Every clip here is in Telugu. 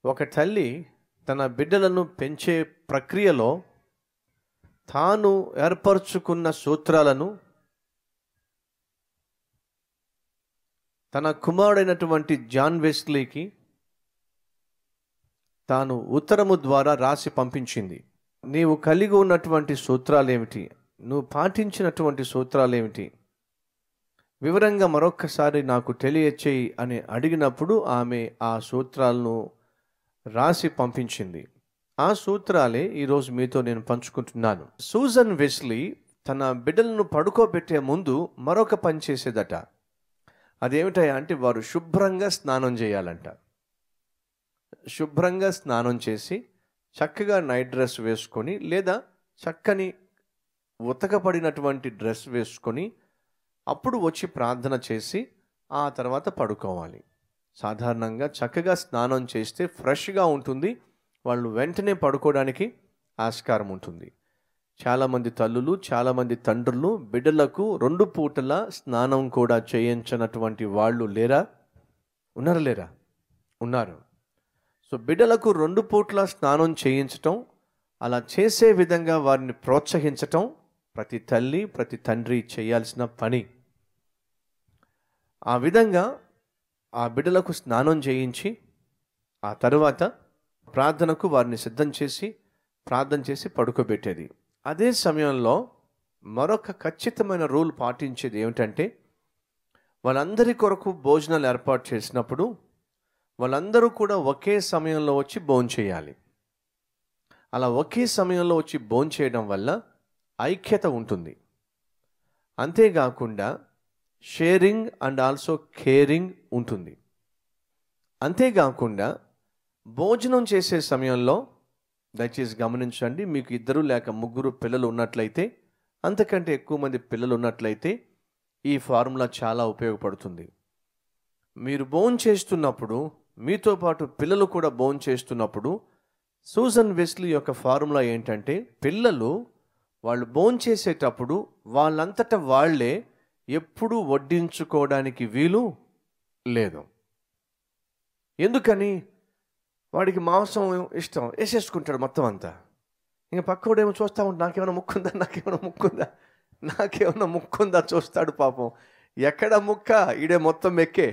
ఒక తల్లి తన బిడ్డలను పెంచే ప్రక్రియలో తాను ఏర్పరచుకున్న సూత్రాలను తన కుమారుడైనటువంటి జాన్ వెస్లీకి తాను ఉత్తరము ద్వారా రాసి పంపించింది నీవు కలిగి ఉన్నటువంటి సూత్రాలు ఏమిటి నువ్వు పాటించినటువంటి సూత్రాలు ఏమిటి వివరంగా మరొక్కసారి నాకు తెలియచేయి అని అడిగినప్పుడు ఆమె ఆ సూత్రాలను రాసి పంపించింది ఆ సూత్రాలే ఈరోజు మీతో నేను పంచుకుంటున్నాను సూజన్ వెస్లీ తన బిడ్డలను పడుకోబెట్టే ముందు మరొక పని చేసేదట అదేమిటయా అంటే వారు శుభ్రంగా స్నానం చేయాలంట శుభ్రంగా స్నానం చేసి చక్కగా నైట్ డ్రెస్ వేసుకొని లేదా చక్కని ఉతకబడినటువంటి డ్రెస్ వేసుకొని అప్పుడు వచ్చి ప్రార్థన చేసి ఆ తర్వాత పడుకోవాలి సాధారణంగా చక్కగా స్నానం చేస్తే ఫ్రెష్గా ఉంటుంది వాళ్ళు వెంటనే పడుకోవడానికి ఆస్కారం ఉంటుంది చాలామంది తల్లులు చాలామంది తండ్రులు బిడ్డలకు రెండు పూటల స్నానం కూడా చేయించినటువంటి వాళ్ళు లేరా ఉన్నారా లేరా ఉన్నారు సో బిడ్డలకు రెండు పూట్ల స్నానం చేయించటం అలా చేసే విధంగా వారిని ప్రోత్సహించటం ప్రతి తల్లి ప్రతి తండ్రి చేయాల్సిన పని ఆ విధంగా ఆ బిడ్డలకు స్నానం చేయించి ఆ తరువాత ప్రార్థనకు వారిని సిద్ధం చేసి ప్రార్థన చేసి పడుకోబెట్టేది అదే సమయంలో మరొక ఖచ్చితమైన రూల్ పాటించేది ఏమిటంటే వాళ్ళందరి కొరకు భోజనాలు ఏర్పాటు చేసినప్పుడు వాళ్ళందరూ కూడా ఒకే సమయంలో వచ్చి భోంచేయాలి అలా ఒకే సమయంలో వచ్చి భోంచేయడం వల్ల ఐక్యత ఉంటుంది అంతేకాకుండా షేరింగ్ అండ్ ఆల్సో కేరింగ్ ఉంటుంది అంతేకాకుండా భోజనం చేసే సమయంలో దయచేసి గమనించండి మీకు ఇద్దరు లేక ముగ్గురు పిల్లలు ఉన్నట్లయితే అంతకంటే ఎక్కువ మంది పిల్లలు ఉన్నట్లయితే ఈ ఫార్ములా చాలా ఉపయోగపడుతుంది మీరు బోన్ చేస్తున్నప్పుడు మీతో పాటు పిల్లలు కూడా బోన్ చేస్తున్నప్పుడు సూజన్ వెస్లీ యొక్క ఫార్ములా ఏంటంటే పిల్లలు వాళ్ళు బోన్ చేసేటప్పుడు వాళ్ళంతట వాళ్ళే ఎప్పుడూ వడ్డించుకోవడానికి వీలు లేదు ఎందుకని వాడికి మాంసం ఇష్టం వేసేసుకుంటాడు మొత్తం అంతా ఇంకా పక్కోడేమో చూస్తూ ఉంటాడు నాకేమైనా ముక్కుందా నాకేమైనా ముక్కుందా నాకేమైనా ముక్కుందా చూస్తాడు పాపం ఎక్కడ ముక్క ఈడే మొత్తం ఎక్కే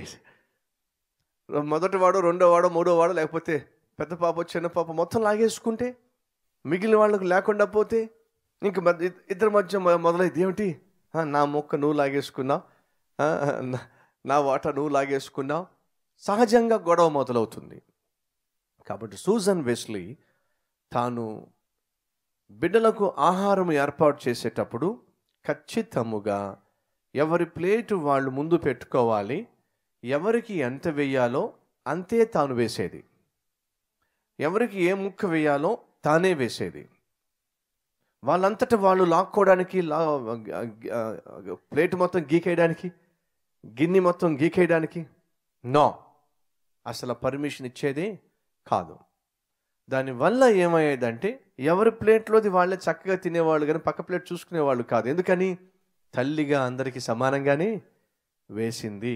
మొదటి వాడు రెండో వాడో మూడో వాడో లేకపోతే పెద్ద పాప చిన్న పాప మొత్తం లాగేసుకుంటే మిగిలిన వాళ్ళకు లేకుండా పోతే ఇంక మధ్య ఇద్దరి మధ్య మొ- మొదలైంది ఏమిటి ఆ, నా మొక్క నువ్వు లాగేసుకున్నావు ఆ, నా- నా వాట నువ్వు లాగేసుకున్నావు సహజంగా గొడవ మొదలవుతుంది కాబట్టి సూజన్ వెస్లీ తాను బిడ్డలకు ఆహారం ఏర్పాటు చేసేటప్పుడు ఖచ్చితముగా ఎవరి ప్లేటు వాళ్ళు ముందు పెట్టుకోవాలి ఎవరికి ఎంత వేయాలో అంతే తాను వేసేది ఎవరికి ఏ ముక్క వేయాలో తానే వేసేది వాళ్ళంతట వాళ్ళు లాక్కోవడానికి లా ప్లేట్ మొత్తం గీకేయడానికి గిన్నె మొత్తం గీకేయడానికి నో అసలు పర్మిషన్ ఇచ్చేదే కాదు దానివల్ల ఏమయ్యేదంటే ఎవరి ప్లేట్లోది వాళ్ళే చక్కగా తినేవాళ్ళు కానీ పక్క ప్లేట్ చూసుకునేవాళ్ళు కాదు ఎందుకని తల్లిగా అందరికీ సమానంగానే వేసింది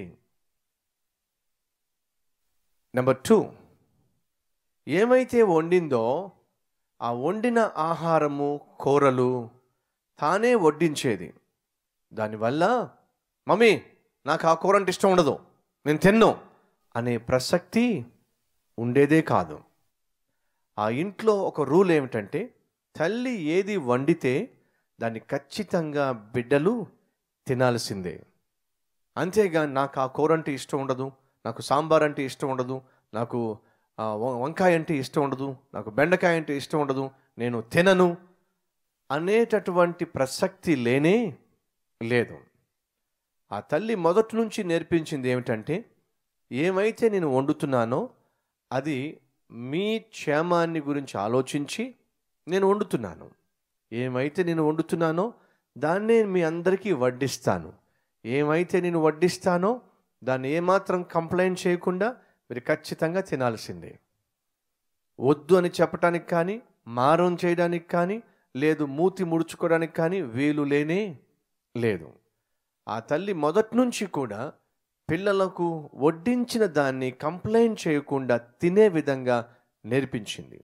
నెంబర్ టూ ఏమైతే వండిందో ఆ వండిన ఆహారము కూరలు తానే వడ్డించేది దానివల్ల మమ్మీ నాకు ఆ కూర అంటే ఇష్టం ఉండదు నేను తిన్ను అనే ప్రసక్తి ఉండేదే కాదు ఆ ఇంట్లో ఒక రూల్ ఏమిటంటే తల్లి ఏది వండితే దాన్ని ఖచ్చితంగా బిడ్డలు తినాల్సిందే అంతేగాని నాకు ఆ కూర అంటే ఇష్టం ఉండదు నాకు సాంబార్ అంటే ఇష్టం ఉండదు నాకు ఆ, వం- వంకాయ అంటే ఇష్టం ఉండదు నాకు బెండకాయ అంటే ఇష్టం ఉండదు నేను తినను అనేటటువంటి ప్రసక్తి లేనే లేదు ఆ తల్లి మొదటి నుంచి నేర్పించింది ఏమిటంటే ఏమైతే నేను వండుతున్నానో అది మీ క్షేమాన్ని గురించి ఆలోచించి నేను వండుతున్నాను ఏమైతే నేను వండుతున్నానో దాన్నే మీ అందరికీ వడ్డిస్తాను ఏమైతే నేను వడ్డిస్తానో దాన్ని ఏమాత్రం కంప్లైంట్ చేయకుండా మీరు ఖచ్చితంగా తినాల్సిందే వద్దు అని చెప్పడానికి కానీ మారం చేయడానికి కానీ లేదు మూతి ముడుచుకోవడానికి కానీ వీలు లేనే లేదు ఆ తల్లి మొదటి నుంచి కూడా పిల్లలకు వడ్డించిన దాన్ని కంప్లైంట్ చేయకుండా తినే విధంగా నేర్పించింది